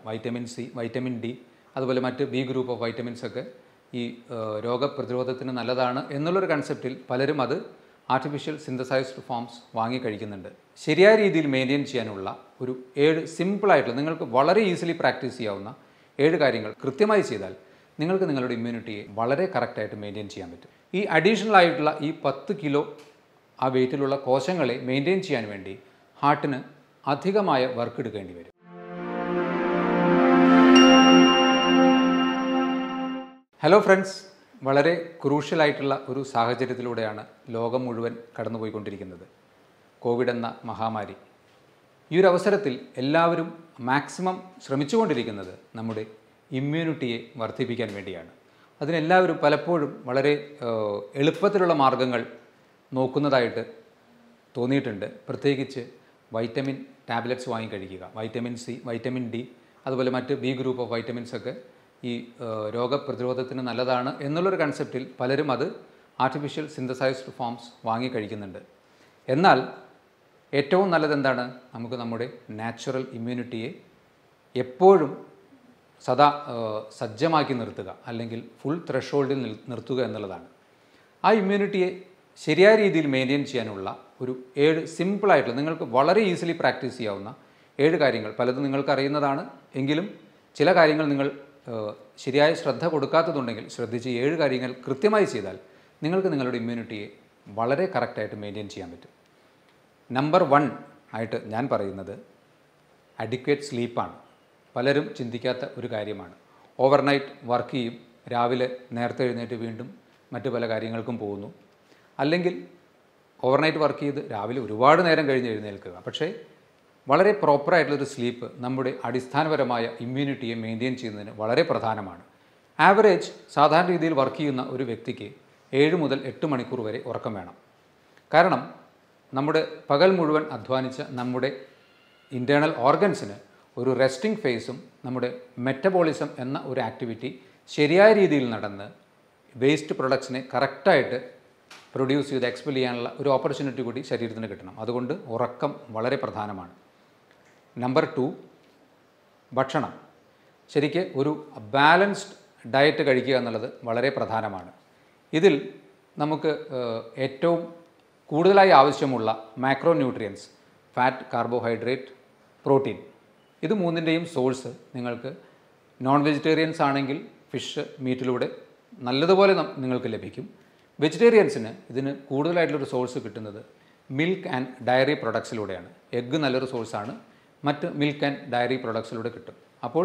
vitamin C vitamin D അതുപോലെ മറ്റ് B group of vitamins ഒക്കെ ഈ ഏഹ്, രോഗപ്രതിരോധത്തിന് നല്ലതാണ് എന്നുള്ളൊരു കൺസെപ്റ്റിൽ പലരും അത് ആർട്ടിഫിഷ്യൽ സിന്തസൈസ്ഡ് ഫോംസ് വാങ്ങി കഴിക്കുന്നുണ്ട് ശരിയായ രീതിയിൽ മെയിൻറ്റെയിൻ ചെയ്യാനുള്ള ഒരു ഏഴ് സിമ്പിളായിട്ടുള്ള നിങ്ങൾക്ക് വളരെ ഈസിലി പ്രാക്ടീസ് ചെയ്യാവുന്ന ഏഴ് കാര്യങ്ങൾ കൃത്യമായി ചെയ്താൽ നിങ്ങൾക്ക് നിങ്ങളുടെ ഇമ്മ്യൂണിറ്റിയെ വളരെ കറക്റ്റായിട്ട് മെയിൻറ്റെയിൻ ചെയ്യാൻ പറ്റും ഈ അഡീഷണൽ ആയിട്ടുള്ള ഈ പത്ത് കിലോ ആ വെയിറ്റിലുള്ള കോശങ്ങളെ മെയിൻറ്റെയിൻ ചെയ്യാൻ വേണ്ടി ഹാർട്ടിന് അധികമായ വർക്ക് എടുക്കേണ്ടി വരും ഹലോ ഫ്രണ്ട്സ് വളരെ ക്രൂഷ്യലായിട്ടുള്ള ഒരു സാഹചര്യത്തിലൂടെയാണ് ലോകം മുഴുവൻ കടന്നുപോയിക്കൊണ്ടിരിക്കുന്നത് കോവിഡ് എന്ന മഹാമാരി ഈ ഒരു അവസരത്തിൽ എല്ലാവരും മാക്സിമം ശ്രമിച്ചുകൊണ്ടിരിക്കുന്നത് നമ്മുടെ ഇമ്മ്യൂണിറ്റിയെ വർദ്ധിപ്പിക്കാൻ വേണ്ടിയാണ് അതിനെല്ലാവരും പലപ്പോഴും വളരെ ഏഹ്, എളുപ്പത്തിലുള്ള മാർഗങ്ങൾ നോക്കുന്നതായിട്ട് തോന്നിയിട്ടുണ്ട് പ്രത്യേകിച്ച് വൈറ്റമിൻ ടാബ്ലറ്റ്സ് വാങ്ങി കഴിക്കുക വൈറ്റമിൻ സി വൈറ്റമിൻ ഡി അതുപോലെ മറ്റ് ബി ഗ്രൂപ്പ് ഓഫ് വൈറ്റമിൻസ് ഒക്കെ ഈ ഏഹ്, രോഗപ്രതിരോധത്തിന് നല്ലതാണ് എന്നുള്ളൊരു കൺസെപ്റ്റിൽ പലരും അത് ആർട്ടിഫിഷ്യൽ സിന്തസൈസ്ഡ് ഫോംസ് വാങ്ങി കഴിക്കുന്നുണ്ട് എന്നാൽ ഏറ്റവും നല്ലത് എന്താണ് നമുക്ക് നമ്മുടെ നാച്ചുറൽ ഇമ്മ്യൂണിറ്റിയെ എപ്പോഴും സദാ ഏഹ്, സജ്ജമാക്കി നിർത്തുക അല്ലെങ്കിൽ ഫുൾ ത്രഷോൾഡിൽ നിർത്തുക എന്നുള്ളതാണ് ആ ഇമ്മ്യൂണിറ്റിയെ ശരിയായ രീതിയിൽ മെയിൻറ്റെയിൻ ചെയ്യാനുള്ള ഒരു ഏഴ് സിമ്പിളായിട്ടുള്ള നിങ്ങൾക്ക് വളരെ ഈസിലി പ്രാക്ടീസ് ചെയ്യാവുന്ന ഏഴ് കാര്യങ്ങൾ പലതും നിങ്ങൾക്ക് അറിയുന്നതാണ് എങ്കിലും ചില കാര്യങ്ങൾ നിങ്ങൾ ഏഹ്, ശരിയായ ശ്രദ്ധ കൊടുക്കാത്തതുണ്ടെങ്കിൽ ശ്രദ്ധിച്ച് ഈ ഏഴ് കാര്യങ്ങൾ കൃത്യമായി ചെയ്താൽ നിങ്ങൾക്ക് നിങ്ങളുടെ ഇമ്മ്യൂണിറ്റിയെ വളരെ കറക്റ്റായിട്ട് മെയിൻറ്റെയിൻ ചെയ്യാൻ പറ്റും നമ്പർ വൺ ആയിട്ട് ഞാൻ പറയുന്നത് അഡിക്വേറ്റ് സ്ലീപ്പാണ് പലരും ചിന്തിക്കാത്ത ഒരു കാര്യമാണ് ഓവർനൈറ്റ് വർക്ക് ചെയ്യും രാവിലെ നേരത്തെ എഴുന്നേറ്റ് വീണ്ടും മറ്റു പല കാര്യങ്ങൾക്കും പോകുന്നു അല്ലെങ്കിൽ ഓവർനൈറ്റ് വർക്ക് ചെയ്ത് രാവിലെ ഒരുപാട് നേരം കഴിഞ്ഞ് എഴുന്നേൽക്കുക പക്ഷേ വളരെ പ്രോപ്പറായിട്ടുള്ളൊരു സ്ലീപ്പ് നമ്മുടെ അടിസ്ഥാനപരമായ ഇമ്മ്യൂണിറ്റിയെ മെയിൻറ്റെയിൻ ചെയ്യുന്നതിന് വളരെ പ്രധാനമാണ് ആവറേജ് സാധാരണ രീതിയിൽ വർക്ക് ചെയ്യുന്ന ഒരു വ്യക്തിക്ക് ഏഴ് മുതൽ എട്ട് മണിക്കൂർ വരെ ഉറക്കം വേണം കാരണം നമ്മുടെ പകൽ മുഴുവൻ അധ്വാനിച്ച നമ്മുടെ ഇൻറ്റേർണൽ ഓർഗൻസിന് ഒരു റെസ്റ്റിംഗ് ഫേസും നമ്മുടെ മെറ്റബോളിസം എന്ന ഒരു ആക്ടിവിറ്റി ശരിയായ രീതിയിൽ നടന്ന് വേസ്റ്റ് പ്രൊഡക്ട്സിനെ കറക്റ്റായിട്ട് പ്രൊഡ്യൂസ് ചെയ്ത് എക്സ്പെൽ ചെയ്യാനുള്ള ഒരു ഓപ്പർച്യൂണിറ്റി കൂടി ശരീരത്തിന് കിട്ടണം അതുകൊണ്ട് ഉറക്കം വളരെ പ്രധാനമാണ് നമ്പർ ടു ഭക്ഷണം ശരിക്ക് ഒരു ബാലൻസ്ഡ് ഡയറ്റ് കഴിക്കുക എന്നുള്ളത് വളരെ പ്രധാനമാണ് ഇതിൽ നമുക്ക് ഏഹ്, ഏറ്റവും കൂടുതലായി ആവശ്യമുള്ള macro nutrients fat carbohydrate protein ഇത് മൂന്നിൻ്റെയും സോഴ്സ് നിങ്ങൾക്ക് നോൺ വെജിറ്റേറിയൻസ് ആണെങ്കിൽ ഫിഷ് മീറ്റിലൂടെ നല്ലതുപോലെ നം- നിങ്ങൾക്ക് ലഭിക്കും വെജിറ്റേറിയൻസിന് ഇതിന് കൂടുതലായിട്ടുള്ളൊരു സോഴ്സ് കിട്ടുന്നത് മിൽക്ക് ആൻഡ് ഡയറി പ്രൊഡക്ട്സിലൂടെയാണ് എഗ്ഗ് നല്ലൊരു സോഴ്സാണ് മറ്റ് മിൽക്ക് ആൻഡ് ഡയറി പ്രൊഡക്ട്സിലൂടെ കിട്ടും അപ്പോൾ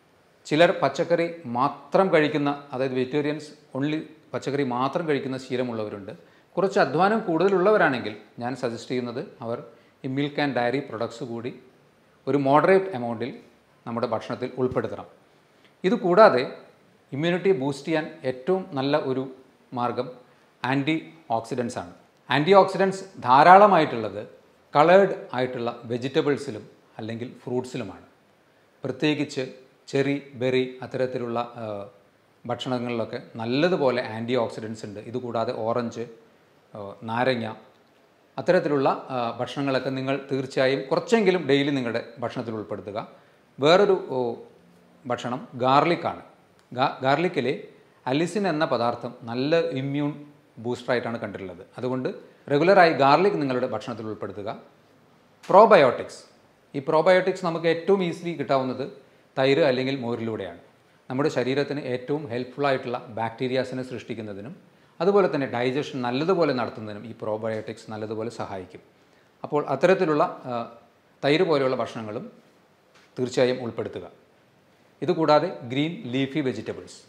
ചിലർ പച്ചക്കറി മാത്രം കഴിക്കുന്ന അതായത് വെജിറ്റേറിയൻസ് ഓൺലി പച്ചക്കറി മാത്രം കഴിക്കുന്ന ശീലമുള്ളവരുണ്ട് കുറച്ച് അധ്വാനം കൂടുതലുള്ളവരാണെങ്കിൽ ഞാൻ സജസ്റ്റ് ചെയ്യുന്നത് അവർ ഈ മിൽക്ക് ആൻഡ് ഡയറി പ്രൊഡക്ട്സ് കൂടി ഒരു മോഡറേറ്റ് എമൗണ്ടിൽ നമ്മുടെ ഭക്ഷണത്തിൽ ഉൾപ്പെടുത്തണം ഇത് കൂടാതെ ഇമ്മ്യൂണിറ്റി ബൂസ്റ്റ് ചെയ്യാൻ ഏറ്റവും നല്ല ഒരു മാർഗം ആൻറ്റി ഓക്സിഡൻസ് ആണ് ആൻറ്റി ഓക്സിഡൻസ് ധാരാളമായിട്ടുള്ളത് കളേർഡ് ആയിട്ടുള്ള വെജിറ്റബിൾസിലും അല്ലെങ്കിൽ ഫ്രൂട്ട്സിലുമാണ് പ്രത്യേകിച്ച് ചെറി ബെറി അത്തരത്തിലുള്ള ആ, ഭക്ഷണങ്ങളിലൊക്കെ നല്ലതുപോലെ ആൻറ്റി ഓക്സിഡൻസ് ഉണ്ട് ഇതുകൂടാതെ ഓറഞ്ച് ആ, നാരങ്ങ അത്തരത്തിലുള്ള ആ, ഭക്ഷണങ്ങളൊക്കെ നിങ്ങൾ തീർച്ചയായും കുറച്ചെങ്കിലും ഡെയിലി നിങ്ങളുടെ ഭക്ഷണത്തിൽ ഉൾപ്പെടുത്തുക വേറൊരു ഓ, ഭക്ഷണം ഗാർലിക്കാണ് ഗാ ഗാർലിക്കിലെ അലിസിൻ എന്ന പദാർത്ഥം നല്ല ഇമ്മ്യൂൺ ബൂസ്റ്ററായിട്ടാണ് കണ്ടിട്ടുള്ളത് അതുകൊണ്ട് റെഗുലറായി ഗാർലിക് നിങ്ങളുടെ ഭക്ഷണത്തിൽ ഉൾപ്പെടുത്തുക പ്രോബയോട്ടിക്സ് ഈ പ്രോബയോട്ടിക്സ് നമുക്ക് ഏറ്റവും ഈസിലി കിട്ടാവുന്നത് തൈര് അല്ലെങ്കിൽ മോരിലൂടെയാണ് നമ്മുടെ ശരീരത്തിന് ഏറ്റവും ഹെൽപ്ഫുൾ ആയിട്ടുള്ള ബാക്ടീരിയാസിനെ സൃഷ്ടിക്കുന്നതിനും അതുപോലെ തന്നെ ഡൈജഷൻ നല്ലതുപോലെ നടത്തുന്നതിനും ഈ പ്രോബയോട്ടിക്സ് നല്ലതുപോലെ സഹായിക്കും അപ്പോൾ അത്തരത്തിലുള്ള ആ, തൈര് പോലെയുള്ള ഭക്ഷണങ്ങളും തീർച്ചയായും ഉൾപ്പെടുത്തുക ഇതുകൂടാതെ ഗ്രീൻ ലീഫി വെജിറ്റബിൾസ്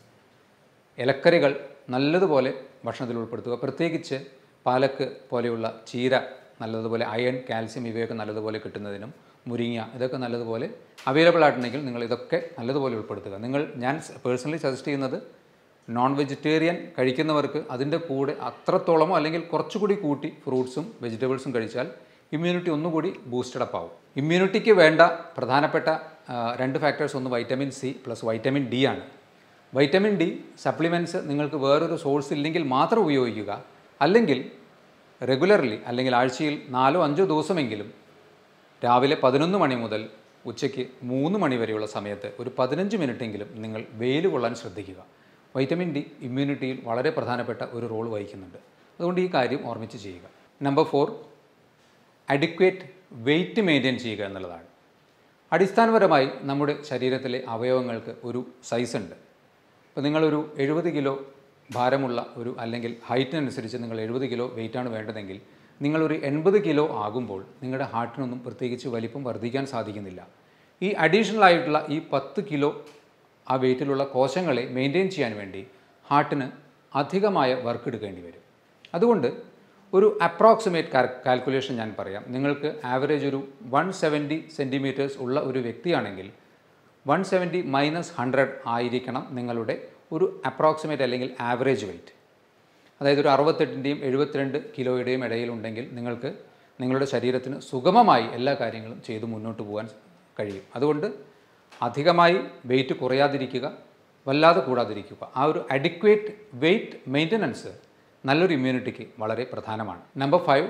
ഇലക്കറികൾ നല്ലതുപോലെ ഭക്ഷണത്തിൽ ഉൾപ്പെടുത്തുക പ്രത്യേകിച്ച് പാലക്ക് പോലെയുള്ള ചീര നല്ലതുപോലെ അയൺ കാൽസ്യം ഇവയൊക്കെ നല്ലതുപോലെ കിട്ടുന്നതിനും മുരിങ്ങ ഇതൊക്കെ നല്ലതുപോലെ അവൈലബിൾ ആയിട്ടുണ്ടെങ്കിൽ നിങ്ങൾ ഇതൊക്കെ നല്ലതുപോലെ ഉൾപ്പെടുത്തുക നിങ്ങൾ ഞാൻ പേഴ്സണലി സജസ്റ്റ് ചെയ്യുന്നത് നോൺ വെജിറ്റേറിയൻ കഴിക്കുന്നവർക്ക് അതിൻ്റെ കൂടെ അത്രത്തോളമോ അല്ലെങ്കിൽ കുറച്ചുകൂടി കൂട്ടി ഫ്രൂട്ട്സും വെജിറ്റബിൾസും കഴിച്ചാൽ ഇമ്മ്യൂണിറ്റി ഒന്നുകൂടി ബൂസ്റ്റഡ് അപ്പ് ആവും ഇമ്മ്യൂണിറ്റിക്ക് വേണ്ട പ്രധാനപ്പെട്ട ആ, രണ്ട് ഫാക്ടേഴ്സ് ഒന്ന് vitamin C plus vitamin D ആണ് വൈറ്റമിൻ ഡി സപ്ലിമെൻറ്റ്സ് നിങ്ങൾക്ക് വേറൊരു സോഴ്സ് ഇല്ലെങ്കിൽ മാത്രം ഉപയോഗിക്കുക അല്ലെങ്കിൽ റെഗുലർലി അല്ലെങ്കിൽ ആഴ്ചയിൽ നാലോ അഞ്ചോ ദിവസമെങ്കിലും രാവിലെ പതിനൊന്ന് മണി മുതൽ ഉച്ചയ്ക്ക് മൂന്ന് മണി വരെയുള്ള സമയത്ത് ഒരു പതിനഞ്ച് മിനിറ്റെങ്കിലും നിങ്ങൾ വെയിൽ കൊള്ളാൻ ശ്രദ്ധിക്കുക വൈറ്റമിൻ ഡി ഇമ്മ്യൂണിറ്റിയിൽ വളരെ പ്രധാനപ്പെട്ട ഒരു റോൾ വഹിക്കുന്നുണ്ട് അതുകൊണ്ട് ഈ കാര്യം ഓർമ്മിച്ച് ചെയ്യുക number four adequate weight maintain ചെയ്യുക എന്നുള്ളതാണ് അടിസ്ഥാനപരമായി നമ്മുടെ ശരീരത്തിലെ അവയവങ്ങൾക്ക് ഒരു സൈസ് ഉണ്ട് ഇപ്പോൾ നിങ്ങളൊരു എഴുപത് കിലോ ഭാരമുള്ള ഒരു അല്ലെങ്കിൽ ഹൈറ്റിനനുസരിച്ച് നിങ്ങൾ എഴുപത് കിലോ വെയിറ്റാണ് വേണ്ടതെങ്കിൽ നിങ്ങളൊരു എൺപത് കിലോ ആകുമ്പോൾ നിങ്ങളുടെ ഹാർട്ടിനൊന്നും പ്രത്യേകിച്ച് വലിപ്പം വർദ്ധിക്കാൻ സാധിക്കുന്നില്ല ഈ അഡീഷണൽ ആയിട്ടുള്ള ഈ പത്ത് കിലോ ആ വെയിറ്റിലുള്ള കോശങ്ങളെ മെയിൻറ്റെയിൻ ചെയ്യാൻ വേണ്ടി ഹാർട്ടിന് അധികമായ വർക്ക് എടുക്കേണ്ടി വരും അതുകൊണ്ട് ഒരു അപ്രോക്സിമേറ്റ് കാൽക്കുലേഷൻ ഞാൻ പറയാം നിങ്ങൾക്ക് ആവറേജ് ഒരു വൺ സെവൻറ്റി സെൻറ്റിമീറ്റേഴ്സ് ഉള്ള ഒരു വ്യക്തിയാണെങ്കിൽ വൺ സെവൻറ്റി മൈനസ് ഹൺഡ്രഡ് ആയിരിക്കണം നിങ്ങളുടെ ഒരു അപ്രോക്സിമേറ്റ് അല്ലെങ്കിൽ ആവറേജ് വെയിറ്റ് അതായത് ഒരു അറുപത്തെട്ടിൻ്റെയും എഴുപത്തിരണ്ട് കിലോയുടെയും ഇടയിലുണ്ടെങ്കിൽ നിങ്ങൾക്ക് നിങ്ങളുടെ ശരീരത്തിന് സുഗമമായി എല്ലാ കാര്യങ്ങളും ചെയ്തു മുന്നോട്ട് പോകാൻ കഴിയും അതുകൊണ്ട് അധികമായി വെയിറ്റ് കുറയാതിരിക്കുക വല്ലാതെ കൂടാതിരിക്കുക ആ ഒരു അഡിക്വേറ്റ് വെയിറ്റ് മെയിൻ്റനൻസ് നല്ലൊരു ഇമ്മ്യൂണിറ്റിക്ക് വളരെ പ്രധാനമാണ് നമ്പർ ഫൈവ്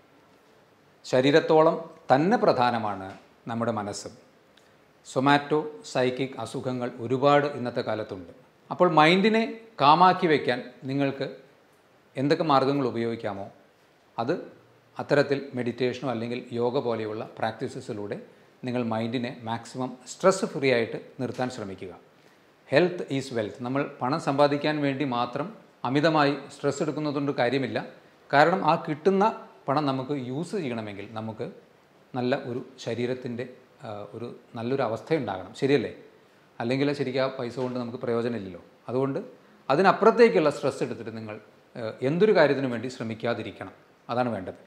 ശരീരത്തോളം തന്നെ പ്രധാനമാണ് നമ്മുടെ മനസ്സ് സൊമാറ്റോ സൈക്കിക് അസുഖങ്ങൾ ഒരുപാട് ഇന്നത്തെ കാലത്തുണ്ട് അപ്പോൾ മൈൻഡിനെ കാമാക്കി വയ്ക്കാൻ നിങ്ങൾക്ക് എന്തൊക്കെ മാർഗങ്ങൾ ഉപയോഗിക്കാമോ അത് അത്തരത്തിൽ മെഡിറ്റേഷനോ അല്ലെങ്കിൽ യോഗ പോലെയുള്ള പ്രാക്ടീസസിലൂടെ നിങ്ങൾ മൈൻഡിനെ മാക്സിമം സ്ട്രെസ് ഫ്രീ ആയിട്ട് നിർത്താൻ ശ്രമിക്കുക ഹെൽത്ത് ഈസ് വെൽത്ത് നമ്മൾ പണം സമ്പാദിക്കാൻ വേണ്ടി മാത്രം അമിതമായി സ്ട്രെസ് എടുക്കുന്നതുകൊണ്ട് കാര്യമില്ല കാരണം ആ കിട്ടുന്ന പണം നമുക്ക് യൂസ് ചെയ്യണമെങ്കിൽ നമുക്ക് നല്ല ഒരു ശരീരത്തിൻ്റെ ആ, ഒരു നല്ലൊരു അവസ്ഥയുണ്ടാകണം ശരിയല്ലേ അല്ലെങ്കിൽ ശരിക്കും ആ പൈസ കൊണ്ട് നമുക്ക് പ്രയോജനമില്ലല്ലോ അതുകൊണ്ട് അതിനപ്പുറത്തേക്കുള്ള സ്ട്രെസ് എടുത്തിട്ട് നിങ്ങൾ ആ, എന്തൊരു കാര്യത്തിനു വേണ്ടി ശ്രമിക്കാതിരിക്കണം അതാണ് വേണ്ടത്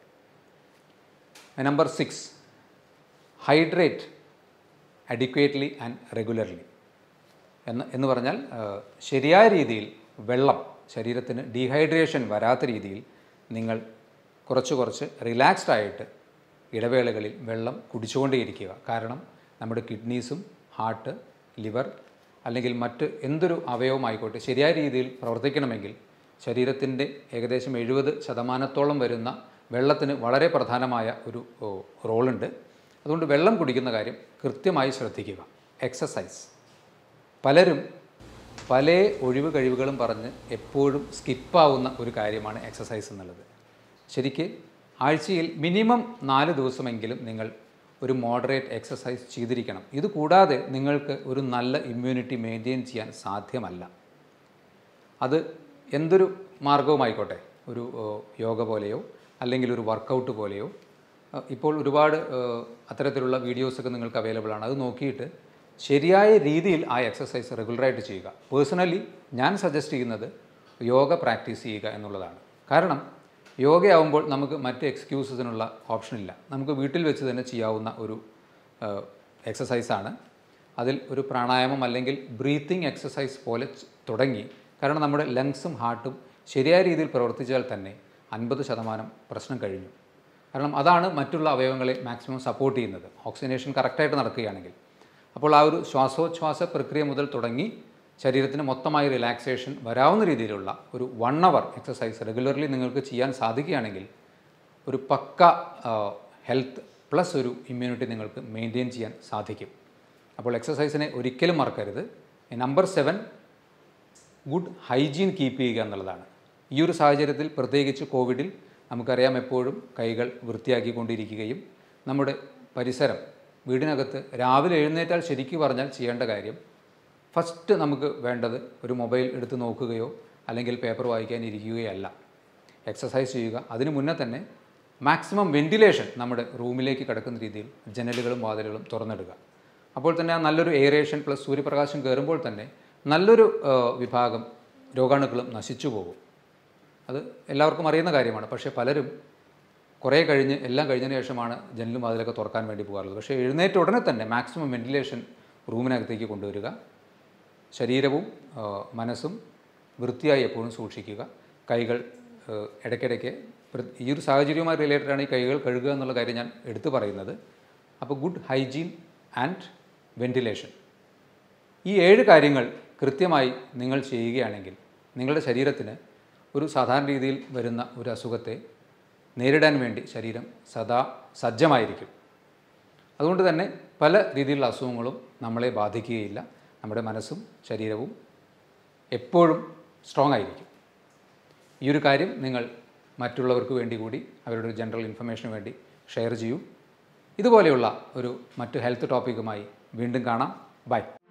number six hydrate adequately and regularly എന്ന് എന്ന് പറഞ്ഞാൽ ആ, ശരിയായ രീതിയിൽ വെള്ളം ശരീരത്തിന് ഡീഹൈഡ്രേഷൻ വരാത്ത രീതിയിൽ നിങ്ങൾ കുറച്ച് കുറച്ച് റിലാക്സ്ഡ് ആയിട്ട് ഇടവേളകളിൽ വെള്ളം കുടിച്ചുകൊണ്ടേയിരിക്കുക കാരണം നമ്മുടെ കിഡ്നീസും ഹാർട്ട് ലിവർ അല്ലെങ്കിൽ മറ്റ് എന്തൊരു അവയവമായിക്കോട്ടെ ശരിയായ രീതിയിൽ പ്രവർത്തിക്കണമെങ്കിൽ ശരീരത്തിൻ്റെ ഏകദേശം എഴുപത് ശതമാനത്തോളം വരുന്ന വെള്ളത്തിന് വളരെ പ്രധാനമായ ഒരു ഓ, റോളുണ്ട് അതുകൊണ്ട് വെള്ളം കുടിക്കുന്ന കാര്യം കൃത്യമായി ശ്രദ്ധിക്കുക എക്സസൈസ് പലരും പല ഒഴിവ് കഴിവുകളും പറഞ്ഞ് എപ്പോഴും സ്കിപ്പാവുന്ന ഒരു കാര്യമാണ് എക്സസൈസ് എന്നുള്ളത് ശരിക്ക് ആഴ്ചയിൽ മിനിമം നാല് ദിവസമെങ്കിലും നിങ്ങൾ ഒരു മോഡറേറ്റ് എക്സസൈസ് ചെയ്തിരിക്കണം ഇത് കൂടാതെ നിങ്ങൾക്ക് ഒരു നല്ല ഇമ്മ്യൂണിറ്റി മെയിൻറ്റെയിൻ ചെയ്യാൻ സാധ്യമല്ല അത് എന്തൊരു മാർഗവുമായിക്കോട്ടെ ഒരു ഓ, യോഗ പോലെയോ അല്ലെങ്കിൽ ഒരു വർക്കൗട്ട് പോലെയോ അഹ് ഇപ്പോൾ ഒരുപാട് ഏഹ്, അത്തരത്തിലുള്ള വീഡിയോസൊക്കെ നിങ്ങൾക്ക് അവൈലബിൾ ആണ് അത് നോക്കിയിട്ട് ശരിയായ രീതിയിൽ ആ എക്സസൈസ് റെഗുലറായിട്ട് ചെയ്യുക പേഴ്സണലി ഞാൻ സജസ്റ്റ് ചെയ്യുന്നത് യോഗ പ്രാക്ടീസ് ചെയ്യുക എന്നുള്ളതാണ് കാരണം യോഗയാവുമ്പോൾ നമുക്ക് മറ്റ് എക്സ്ക്യൂസസിനുള്ള ഓപ്ഷനില്ല നമുക്ക് വീട്ടിൽ വെച്ച് തന്നെ ചെയ്യാവുന്ന ഒരു എക്സസൈസാണ് അതിൽ ഒരു പ്രാണായാമം അല്ലെങ്കിൽ ബ്രീത്തിങ് എക്സസൈസ് പോലെ ച് തുടങ്ങി കാരണം നമ്മുടെ ലങ്സും ഹാർട്ടും ശരിയായ രീതിയിൽ പ്രവർത്തിച്ചാൽ തന്നെ അൻപത് ശതമാനം പ്രശ്നം കഴിഞ്ഞു കാരണം അതാണ് മറ്റുള്ള അവയവങ്ങളെ മാക്സിമം സപ്പോർട്ട് ചെയ്യുന്നത് ഓക്സിജനേഷൻ കറക്റ്റായിട്ട് നടക്കുകയാണെങ്കിൽ അപ്പോൾ ആ ഒരു ശ്വാസോച്ഛ്വാസ പ്രക്രിയ മുതൽ തുടങ്ങി ശരീരത്തിന് മൊത്തമായി റിലാക്സേഷൻ വരാവുന്ന രീതിയിലുള്ള ഒരു വൺ അവർ എക്സസൈസ് റെഗുലർലി നിങ്ങൾക്ക് ചെയ്യാൻ സാധിക്കുകയാണെങ്കിൽ ഒരു പക്ക ഹെൽത്ത് പ്ലസ് ഒരു ഇമ്മ്യൂണിറ്റി നിങ്ങൾക്ക് മെയിൻറ്റെയിൻ ചെയ്യാൻ സാധിക്കും അപ്പോൾ എക്സസൈസിനെ ഒരിക്കലും മറക്കരുത് number seven good hygiene keep ചെയ്യുക എന്നുള്ളതാണ് ഈ ഒരു സാഹചര്യത്തിൽ പ്രത്യേകിച്ച് കോവിഡിൽ നമുക്കറിയാം എപ്പോഴും കൈകൾ വൃത്തിയാക്കിക്കൊണ്ടിരിക്കുകയും നമ്മുടെ പരിസരം വീടിനകത്ത് രാവിലെ എഴുന്നേറ്റാൽ ശരിക്കു പറഞ്ഞാൽ ചെയ്യേണ്ട കാര്യം ഫസ്റ്റ് നമുക്ക് വേണ്ടത് ഒരു മൊബൈൽ എടുത്ത് നോക്കുകയോ അല്ലെങ്കിൽ പേപ്പർ വായിക്കാൻ ഇരിക്കുകയല്ല എക്സസൈസ് ചെയ്യുക അതിനു മുന്നേ തന്നെ മാക്സിമം വെന്റിലേഷൻ നമ്മുടെ റൂമിലേക്ക് കിടക്കുന്ന രീതിയിൽ ജനലുകളും വാതിലുകളും തുറന്നിടുക അപ്പോൾ തന്നെ ആ നല്ലൊരു എയറേഷൻ പ്ലസ് സൂര്യപ്രകാശം കയറുമ്പോൾ തന്നെ നല്ലൊരു ആ, വിഭാഗം രോഗാണുക്കളും നശിച്ചു പോകും അത് എല്ലാവർക്കും അറിയുന്ന കാര്യമാണ് പക്ഷേ പലരും കുറേ കഴിഞ്ഞ് എല്ലാം കഴിഞ്ഞതിന് ശേഷമാണ് ജനലും വാതിലൊക്കെ തുറക്കാൻ വേണ്ടി പോകാറുള്ളത് പക്ഷേ എഴുന്നേറ്റ ഉടനെ തന്നെ മാക്സിമം വെന്റിലേഷൻ റൂമിനകത്തേക്ക് കൊണ്ടുവരിക ശരീരവും ആ, മനസ്സും വൃത്തിയായി എപ്പോഴും സൂക്ഷിക്കുക കൈകൾ ആ, ഇടയ്ക്കിടയ്ക്ക് പ്ര- ഈ ഒരു സാഹചര്യവുമായി റിലേറ്റഡ് ആണ് ഈ കൈകൾ കഴുകുക എന്നുള്ള കാര്യം ഞാൻ എടുത്തു പറയുന്നത് അപ്പോൾ ഗുഡ് ഹൈജീൻ ആൻഡ് വെന്റിലേഷൻ ഈ ഏഴ് കാര്യങ്ങൾ കൃത്യമായി നിങ്ങൾ ചെയ്യുകയാണെങ്കിൽ നിങ്ങളുടെ ശരീരത്തിന് ഒരു സാധാരണ രീതിയിൽ വരുന്ന ഒരു അസുഖത്തെ നേരിടാൻ വേണ്ടി ശരീരം സദാ സജ്ജമായിരിക്കും അതുകൊണ്ട് തന്നെ പല രീതിയിലുള്ള അസുഖങ്ങളും നമ്മളെ ബാധിക്കുകയില്ല നമ്മുടെ മനസ്സും ശരീരവും എപ്പോഴും സ്ട്രോങ് ആയിരിക്കും ഈ ഒരു കാര്യം നിങ്ങൾ മറ്റുള്ളവർക്ക് വേണ്ടി കൂടി അവരുടെ ഒരു ജനറൽ ഇൻഫർമേഷന് വേണ്ടി ഷെയർ ചെയ്യൂ ഇതുപോലെയുള്ള ഒരു മറ്റു ഹെൽത്ത് ടോപ്പിക്കുമായി വീണ്ടും കാണാം ബൈ